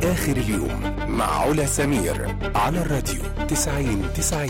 آخر اليوم مع علا سمير على الراديو 90 90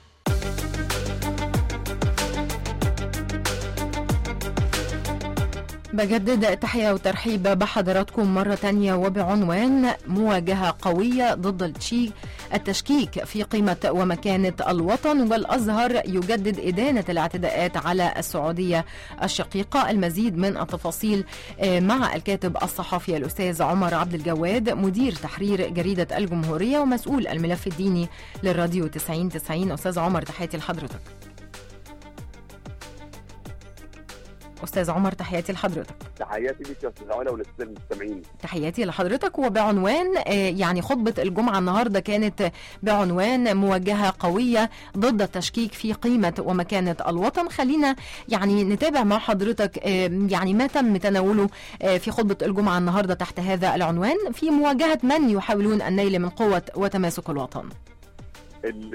بجدد التحية والترحيب بحضراتكم مرة تانية وبعنوان مواجهة قوية ضد التشيك التشكيك في قيمة ومكانة الوطن والأزهر يجدد إدانة الاعتداءات على السعودية الشقيقة المزيد من التفاصيل آه، مع الكاتب الصحفي الأستاذ عمر عبد الجواد مدير تحرير جريدة الجمهورية ومسؤول الملف الديني للراديو 90 90 أستاذ عمر تحياتي لحضرتك أستاذ عمر تحياتي لحضرتك تحياتي ليك يا استاذ علا وللساده المستمعين تحياتي لحضرتك وبعنوان آه، يعني خطبة الجمعة النهاردة كانت بعنوان مواجهة قوية ضد التشكيك في قيمة ومكانة الوطن خلينا يعني نتابع مع حضرتك آه، يعني ما تم تناوله آه، في خطبة الجمعة النهاردة تحت هذا العنوان في مواجهة من يحاولون النيل من قوة وتماسك الوطن ال-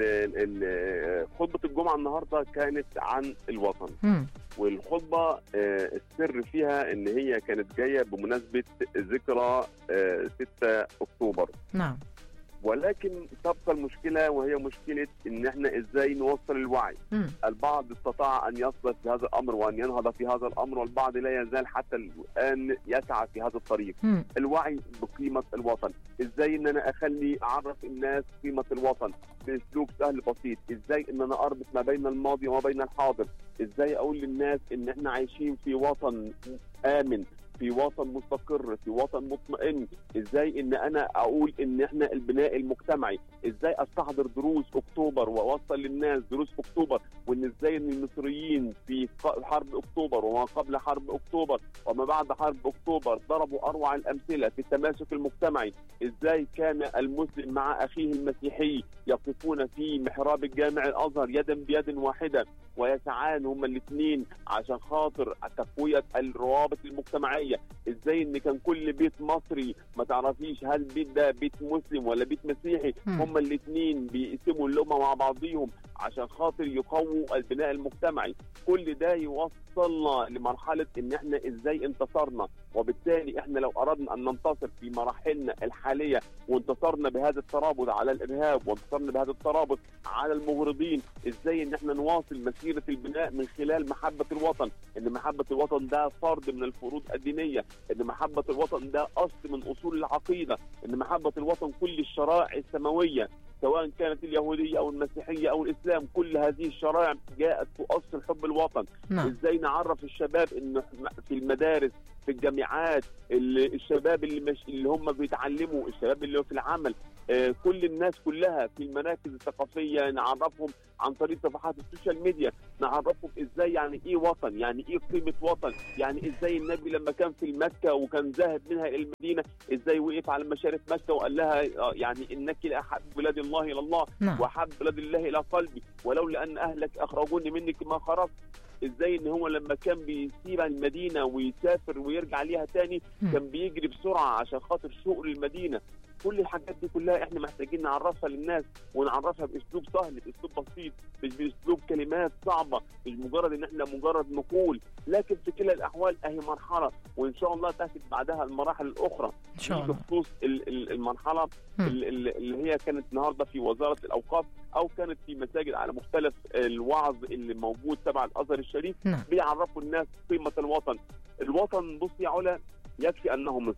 ال- خطبه الجمعه النهارده كانت عن الوطن مم. والخطبه آه، السر فيها ان هي كانت جايه بمناسبه ذكرى آه، 6 اكتوبر نعم ولكن تبقى المشكله وهي مشكله ان احنا ازاي نوصل الوعي مم. البعض استطاع ان يصل في هذا الامر وان ينهض في هذا الامر والبعض لا يزال حتى الان يسعى في هذا الطريق مم. الوعي بقيمه الوطن ازاي ان انا اخلي اعرف الناس قيمه الوطن باسلوب سهل بسيط ازاي ان انا اربط ما بين الماضي وما بين الحاضر ازاي اقول للناس ان احنا عايشين في وطن امن في وطن مستقر في وطن مطمئن ازاي ان انا اقول ان احنا البناء المجتمعي ازاي استحضر دروس اكتوبر واوصل للناس دروس اكتوبر وان ازاي ان المصريين في ق- حرب اكتوبر وما قبل حرب اكتوبر وما بعد حرب اكتوبر ضربوا اروع الامثله في التماسك المجتمعي ازاي كان المسلم مع اخيه المسيحي يقفون في محراب الجامع الازهر يدا بيد واحده ويسعان هما الاثنين عشان خاطر تقويه الروابط المجتمعيه ازاي ان كان كل بيت مصري ما تعرفيش هل البيت ده بيت مسلم ولا بيت مسيحي مم. هما الاثنين بيقسموا اللقمه مع بعضيهم عشان خاطر يقووا البناء المجتمعي كل ده يوصلنا لمرحله ان احنا ازاي انتصرنا وبالتالي احنا لو اردنا ان ننتصر في مراحلنا الحاليه وانتصرنا بهذا الترابط على الارهاب وانتصرنا بهذا الترابط على المغرضين ازاي ان احنا نواصل مسيره البناء من خلال محبه الوطن ان محبه الوطن ده فرض من الفروض الدينيه ان محبه الوطن ده اصل من اصول العقيده ان محبه الوطن كل الشرائع السماويه سواء كانت اليهوديه او المسيحيه او الاسلام كل هذه الشرائع جاءت تؤصل حب الوطن نعم ازاي نعرف الشباب انه في المدارس في الجامعات ال- الشباب اللي مش اللي هم بيتعلموا الشباب اللي هو في العمل آه، كل الناس كلها في المراكز الثقافيه نعرفهم عن طريق صفحات السوشيال ميديا نعرفهم ازاي يعني ايه وطن يعني ايه قيمه وطن يعني ازاي النبي لما كان في مكه وكان ذاهب منها الى المدينه ازاي وقف على مشارف مكه وقال لها آه، يعني انك لاحب بلاد الله الى الله نعم واحب بلاد الله الى قلبي ولولا ان اهلك اخرجوني منك ما خرجت ازاي ان هو لما كان بيسيب المدينه ويسافر ويرجع ليها تاني مم. كان بيجري بسرعه عشان خاطر شوق للمدينه كل الحاجات دي كلها احنا محتاجين نعرفها للناس ونعرفها باسلوب سهل باسلوب بسيط مش باسلوب كلمات صعبه مش مجرد ان احنا مجرد نقول لكن في كلا الاحوال اهي مرحله وان شاء الله تاتي بعدها المراحل الاخرى إن شاء الله بخصوص ال- ال- المرحله مم. ال- ال- اللي هي كانت النهارده في وزاره الاوقاف او كانت في مساجد على مختلف الوعظ اللي موجود تبع الازهر الشريف نعم بيعرفوا الناس قيمه الوطن الوطن بص يا علا يكفي انه مصر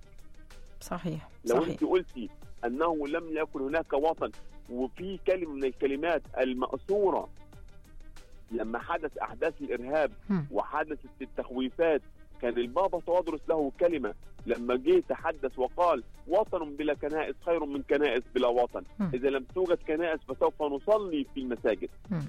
صحيح لو صحيح انت قلتي انه لم يكن هناك وطن وفي كلمه من الكلمات المأثوره لما حدث احداث الارهاب مم. وحدثت التخويفات كان البابا توادرس له كلمه لما جه تحدث وقال وطن بلا كنائس خير من كنائس بلا وطن مم. اذا لم توجد كنائس فسوف نصلي في المساجد مم.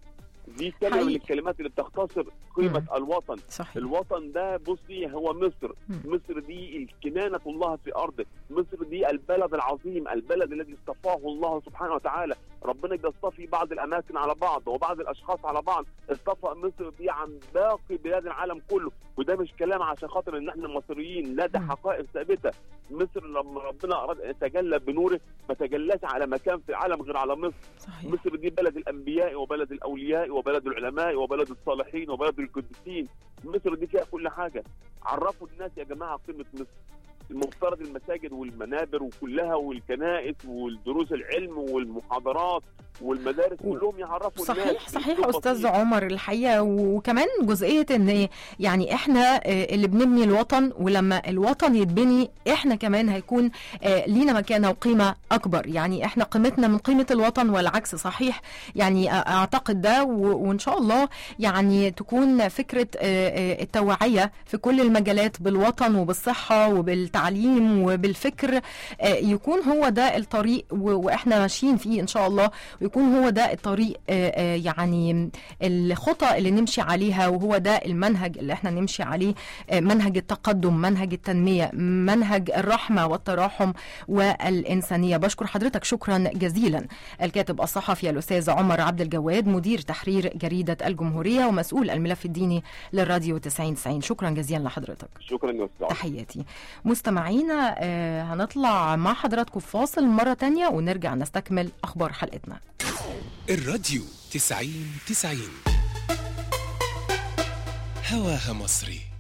دي كلمه من حقيقي. الكلمات اللي بتختصر قيمه مم. الوطن صحيح الوطن ده بصي هو مصر مم. مصر دي كنانة الله في أرضه مصر دي البلد العظيم البلد الذي اصطفاه الله سبحانه وتعالى ربنا بيصطفي بعض الأماكن على بعض وبعض الأشخاص على بعض اصطفى مصر دي عن باقي بلاد العالم كله وده مش كلام عشان خاطر ان احنا مصريين لا ده مم. حقائق ثابته مصر لما ربنا اراد ان يتجلى بنوره ما تجلاش على مكان في العالم غير على مصر صحيح مصر دي بلد الانبياء وبلد الاولياء وبلد العلماء وبلد الصالحين وبلد القديسين مصر دي فيها كل حاجه عرفوا الناس يا جماعه قيمه مصر المفترض المساجد والمنابر وكلها والكنائس والدروس العلم والمحاضرات والمدارس و- كلهم يعرفوا الناس صحيح صحيح بأسلوب استاذ بسيط. عمر الحقيقه وكمان جزئيه ان يعني احنا آه، اللي بنبني الوطن ولما الوطن يتبني احنا كمان هيكون آه، لينا مكانه وقيمه اكبر يعني احنا قيمتنا من قيمه الوطن والعكس صحيح يعني أ- اعتقد ده و- وان شاء الله يعني تكون فكره آه، آه، التوعيه في كل المجالات بالوطن وبالصحه وبالتعليم وبالفكر آه، يكون هو ده الطريق و- واحنا ماشيين فيه ان شاء الله ويكون هو ده الطريق آه، آه، يعني الخطى اللي نمشي عليها وهو ده المنهج اللي احنا نمشي عليه آه، منهج التقدم منهج التنمية منهج الرحمة والتراحم والإنسانية بشكر حضرتك شكرا جزيلا الكاتب الصحفي الأستاذ عمر عبد الجواد مدير تحرير جريدة الجمهورية ومسؤول الملف الديني للراديو 90 شكرا جزيلا لحضرتك شكرا يا استاذ عمر. تحياتي مستمعينا آه، هنطلع مع حضراتكم فاصل مرة تانية ونرجع نستكمل أخبار حلقتنا الراديو تسعين تسعين هواها مصري